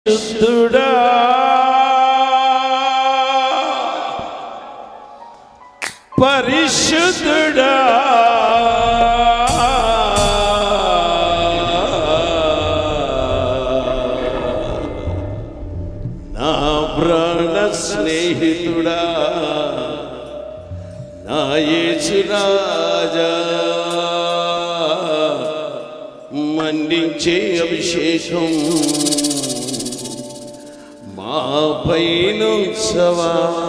పరిశుద్ధుడా పరిశుద్ధుడా నా ప్రాణ స్నేహితుడా నా యేసురాజా మండించే అభిషేకం మా పైనుంచవా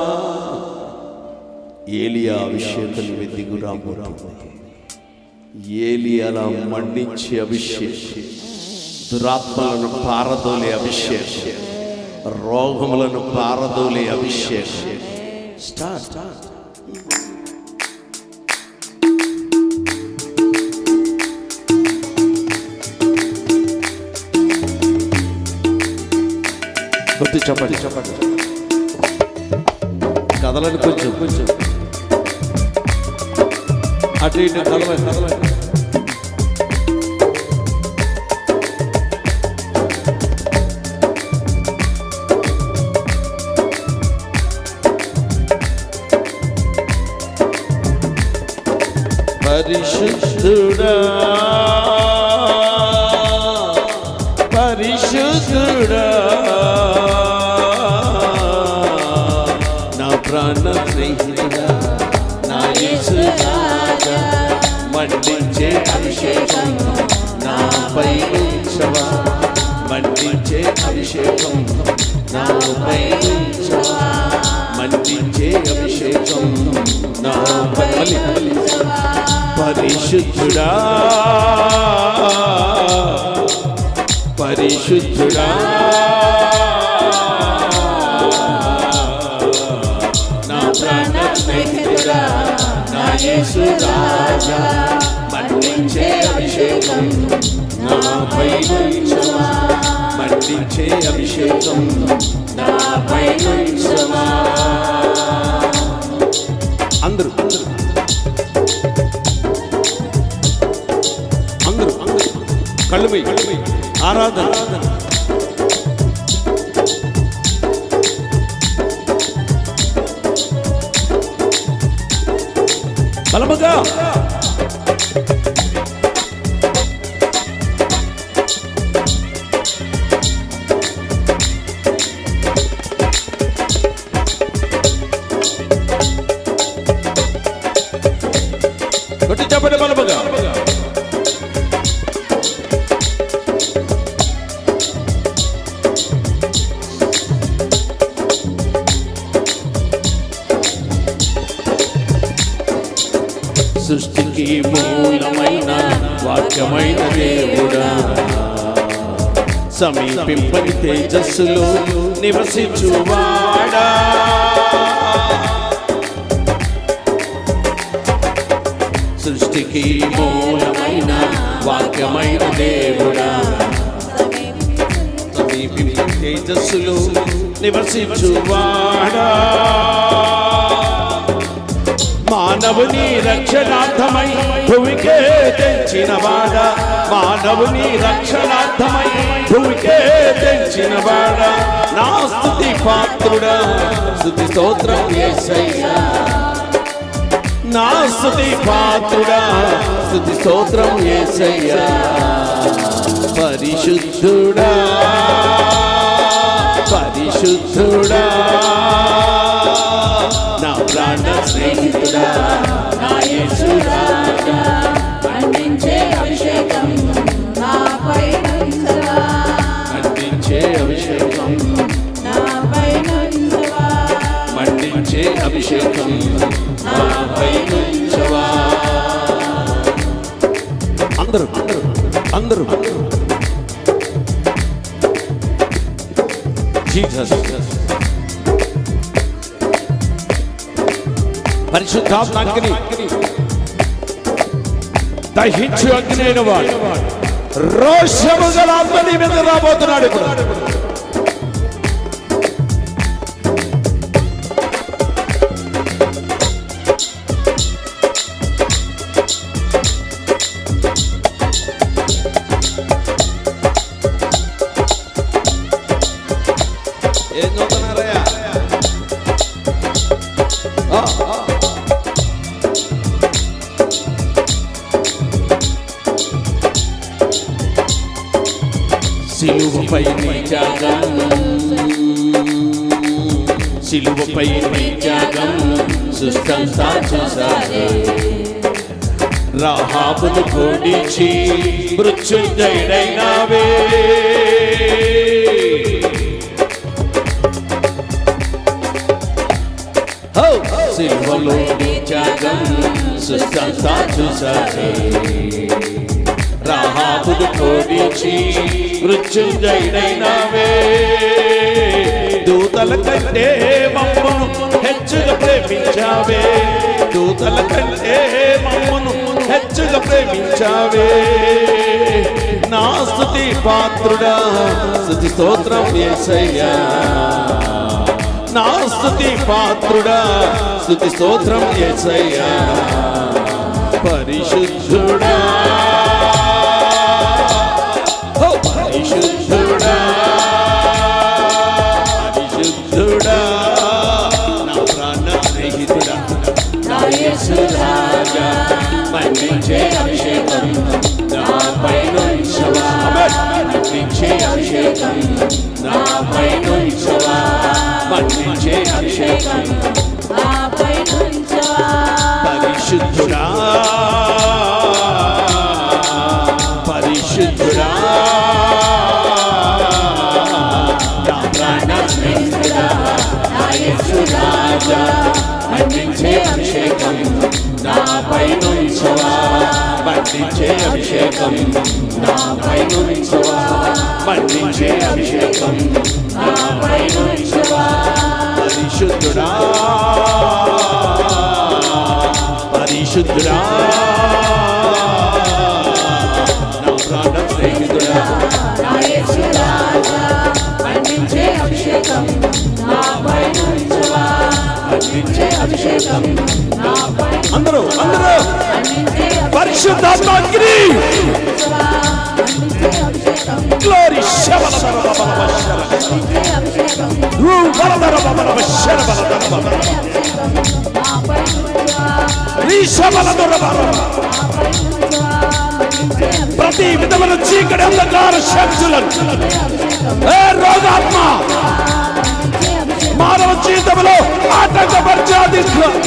ఏలియా అభిషేకం వెతికు రాబోతుంది ఏలియాల మండించే అభిషేకం దురాత్మలను పారదోలే అభిషేకం రోగములను పారదోలే అభిషేకం స్టార్ట్ కొద్ది చెప్పండి చెప్పండి కదలని కొంచెం కొంచెం అటు ఇటు కదలండి కదలండి పరిశుద్ధుడా పరిశుద్ధుడా నా ప్రాణ స్నేహితుడా నా యేసు రాజా మండించే అభిషేకం నాపై ఉంచవా మండించే అభిషేకం నాపై ఉంచవా మండించే అభిషేకం నాపై మళ్ళీ మళ్ళీ పరిశుద్ధుడా పరిశుద్ధుడా నా ప్రాణ స్నేహితుడా నా యేసు రాజా మండించే అభిషేకం నాపై ఉంచవా మండించే అభిషేకం నాపై ఉంచవా అందరూ అందరూ అందరూ అందరూ కళ్ళు పోయి కళ్ళు పోయి ఆరాధన బలముగా కొట్టి చెప్పండి బలముగా సృష్టికి మూలమైన వాక్యమైన దేవుడా సమీపింపని తేజస్సులో నివసించువాడా సృష్టికి మూలమైన వాక్యమైన దేవుడా సమీపింపని తేజస్సులో నివసించువాడా మానవుని రక్షణార్థమై భూమికే తెంచిన వాడ మానవుని రక్షణార్థమై భూమికే తెంచిన వాడ నా స్థుతి పాత్రుడా స్థుతి స్తోత్రం యేసయ్యా నా స్థుతి పాత్రుడా స్థుతి స్తోత్రం యేసయ్యా పరిశుద్ధుడా పరిశుద్ధుడా నా ప్రాణ స్నేహితుడా నా యేసు రాజా మండించే అభిషేకం నాపై నుంచవా మండించే అభిషేకం నాపై నుంచవా మండించే అభిషేకం నాపై ఉంచవా అందరూ అందరూ అందరూ జీసస్ పరిశుద్ధాత్మ అగ్ని దహించు అగ్ని అయిన వాడు రోషము గల ఆత్మ నీ మీద రాబోతున్నాడు ఇప్పుడు ఏం చదువుతున్నారయ్యా ఆ, ఆ. సిలువపై నీ త్యాగం సిలువపై నీ త్యాగం సుష్టంతా చూసారే రాహాబును కూడిచి మృత్యుంజయుడైనావే హో! సిలువలో నీ త్యాగం సుష్టంతా చూసారే రాహాబును కోడిచి మృత్యుంజయుడైనావే దూతల కంటే మమ్మను హెచ్చుగా ప్రేమించావే దూతల కంటే మమ్మను హెచ్చుగా ప్రేమించావే నా స్థుతి పాత్రుడా స్థుతి స్తోత్రం యేసయ్యా నా స్థుతి పాత్రుడా స్థుతి స్తోత్రం యేసయ్యా పరిశుద్ధుడా ఓ పరిశుద్ధుడా పరిశుద్ధుడా నా ప్రాణ స్నేహితుడా నా యేసు రాజా మన్నించే అభిషేకం నాపై నుంచవా మన్నించే అభిషేకం నాపై నుంచవా మన్నించే అభిషేకం నాపై నుంచవా పరిశుద్ధుడా పరిశుద్ధుడా నా ప్రాణ స్నేహితుడా నా యేసు రాజా మన్నించే అభిషేకం నాపై నుంచవా మన్నించే అభిషేకం నాపై నుంచవా మన్నించే అభిషేకం నాపై నుంచవా పరిశుద్ధుడా పరిశుద్ధుడా నా ప్రాణ స్నేహితుడా నా యేసు రాజా మన్నించే అభిషేకం నాపై నుంచవా మన్నించే అభిషేకం నాపై అందరూ అందరూ మన్నించే పరిశుద్ధాత్మాగ్ని అభిషేకం మన్నించే అభిషేకం గ్లోరీ శబల బల బల బల శర మన్నించే అభిషేకం రూ బల బల బల బల శర బల బల బల అభిషేకం నాపై నుంచవా రీ శబల దొర బల బల. నాపై నుంచవా మన్నించే ప్రతి విధమైన చీకటి అంధకార శక్తులను అభిషేకం ఏ రోగాత్మ మన్నించే అభిషేకం మానవ జీవితంలో ఆటంకపరిచే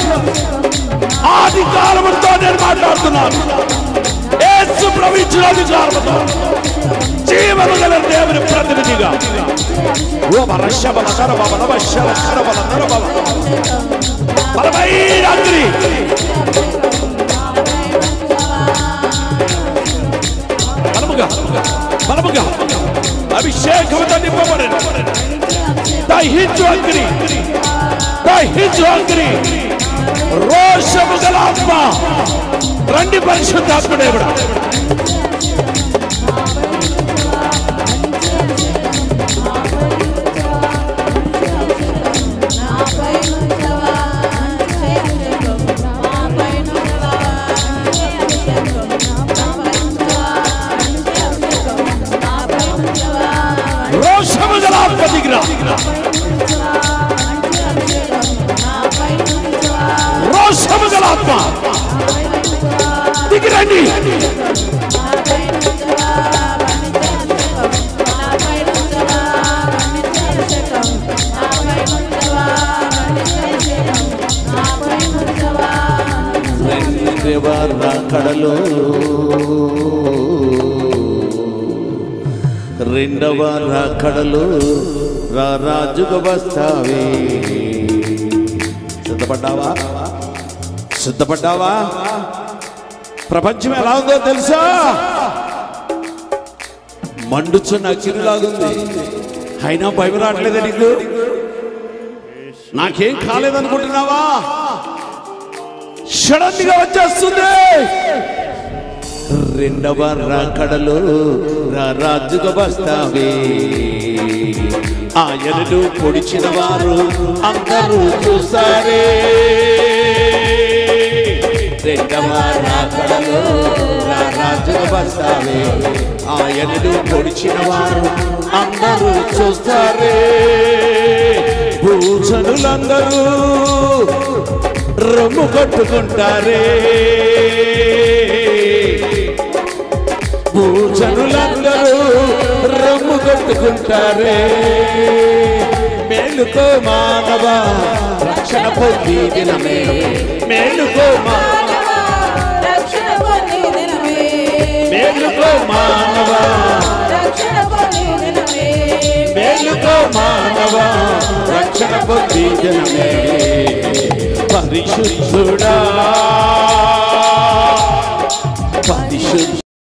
ఆది కాలముతో నేను మాట్లాడుతున్నాను ఏసు ప్రవించిన అధికారముతో జీవము గల దేవుని ప్రతినిధిగా ఓ బలశ బల నర బల నవ శర శర బల నర బల బలమైన అగ్ని బలముగా బలముగా అభిషేకముతో నింపబడిన దహించు అగ్ని దహించు అగ్ని రోషము గల ఆత్మ రండి పరిశుద్ధాత్మడే కూడా నాపై నుంచవా మన్నించే అభిషేకం నాపై నుంచవా మన్నించే అభిషేకం నాపై నుంచవా మన్నించే అభిషేకం నాపై నుంచవా రోషము గల ఆత్మ దిగిరా మన్నించే అభిషేకం నాపై నుంచవా రోషము గల ఆత్మ దిగిరండి నాపై నుంచవా మన్నించే అభిషేకం నాపై నుంచవా మన్నించే అభిషేకం నాపై నుంచవా మన్నించే అభిషేకం నాపై నుంచవా రెండవ కడలో రెండవ రాకడలో రా రాజుగా వస్తావే సిద్ధపడ్డావా సిద్ధపడ్డావా ప్రపంచం ఎలా ఉందో తెలుసా మండుచున్న అగ్నిలాగుంది అయినా భయం రావట్లేదా నీకు నాకేం కాలేదనుకుంటున్నావా సడన్ గా వచ్చేస్తుంది రెండవ రాకడలో రా రాజుగా వస్తావే ఆయనను పొడిచిన వారు అందరూ చూస్తారే రెండవ రాకడలో రా రాజుగా వస్తావే ఆయనను పొడిచిన వారు అందరూ చూస్తారే భూజనులందరూ రొమ్ము కొట్టుకుంటారే భూజనులందరూ రొమ్ము కొట్టుకుంటారే మేలుకో మానవ రక్షణ పొంది దినమే మేలుకో మానవ రక్షణ పొంది దినమే మేలుకో మానవ రక్షణ పొంది దినమే మేలుకో మానవ రక్షణ పొంది దినమే పరిశుద్ధుడా పరిశుద్ధ